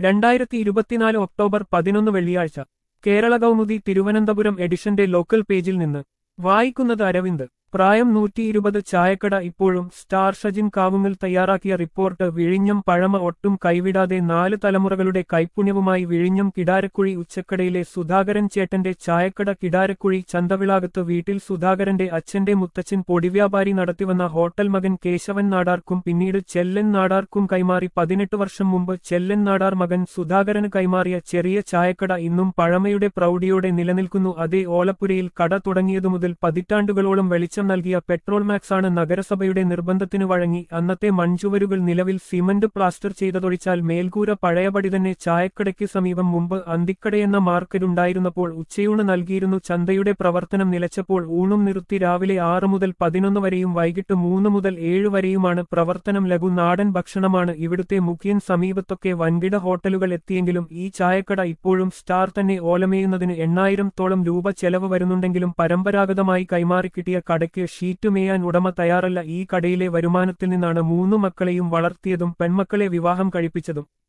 രണ്ടായിരത്തി ഇരുപത്തിനാല് ഒക്ടോബർ പതിനൊന്ന് വെള്ളിയാഴ്ച കേരള കൗമുദി തിരുവനന്തപുരം എഡിഷന്റെ ലോക്കൽ പേജിൽ നിന്ന് വായിക്കുന്നത് അരവിന്ദ് പ്രായം നൂറ്റി ഇരുപത് ചായക്കട ഇപ്പോഴും സ്റ്റാർ ഷജിൻ കാവുങ്ങൽ തയ്യാറാക്കിയ റിപ്പോർട്ട് വിഴിഞ്ഞം പഴമ ഒട്ടും കൈവിടാതെ നാല് തലമുറകളുടെ കൈപ്പുണ്യവുമായി വിഴിഞ്ഞം കിടാരക്കുഴി ഉച്ചക്കടയിലെ സുധാകരൻ ചേട്ടന്റെ ചായക്കട കിടാരക്കുഴി ചന്തവിളാകത്ത് വീട്ടിൽ സുധാകരന്റെ അച്ഛന്റെ മുത്തച്ഛൻ പൊടിവ്യാപാരി നടത്തിവന്ന ഹോട്ടൽ മകൻ കേശവൻ നാടാർക്കും പിന്നീട് ചെല്ലൻ നാടാർക്കും കൈമാറി പതിനെട്ട് വർഷം മുമ്പ് ചെല്ലൻ നാടാർ മകൻ സുധാകരന് കൈമാറിയ ചെറിയ ചായക്കട ഇന്നും പഴമയുടെ പ്രൗഢിയോടെ നിലനിൽക്കുന്നു അതേ ഓലപ്പുരയിൽ കട തുടങ്ങിയതു മുതൽ പതിറ്റാണ്ടുകളോളം വെളിച്ചം നൽകിയ പെട്രോൾ മാക്സാണ് നഗരസഭയുടെ നിർബന്ധത്തിനു വഴങ്ങി അന്നത്തെ മൺചുവരുകൾ നിലവിൽ സിമന്റ് പ്ലാസ്റ്റർ ചെയ്തതൊഴിച്ചാൽ മേൽക്കൂര പഴയപടി തന്നെ ചായക്കടയ്ക്ക് സമീപം മുമ്പ് അന്തിക്കടയെന്ന മാർക്കറ്റുണ്ടായിരുന്നപ്പോൾ ഉച്ചയൂണ് നൽകിയിരുന്നു ചന്തയുടെ പ്രവർത്തനം നിലച്ചപ്പോൾ ഊണും നിർത്തി രാവിലെ ആറ് മുതൽ പതിനൊന്ന് വരെയും വൈകിട്ട് മൂന്ന് മുതൽ ഏഴ് വരെയുമാണ് പ്രവർത്തനം ലഘു നാടൻ ഭക്ഷണമാണ് ഇവിടുത്തെ മുഖ്യൻ സമീപത്തൊക്കെ വൻകിട ഹോട്ടലുകൾ എത്തിയെങ്കിലും ഈ ചായക്കട ഇപ്പോഴും സ്റ്റാർ തന്നെ ഓലമേയുന്നതിന് എണ്ണായിരത്തോളം രൂപ ചെലവ് വരുന്നുണ്ടെങ്കിലും പരമ്പരാഗതമായി കൈമാറിക്കിട്ടിയ കടയ്ക്ക് ഷീറ്റ് മേയാൻ ഉടമ തയ്യാറല്ല ഈ കടയിലെ വരുമാനത്തിൽ നിന്നാണ് മൂന്നു മക്കളെയും വളർത്തിയതും പെൺമക്കളെ വിവാഹം കഴിപ്പിച്ചതും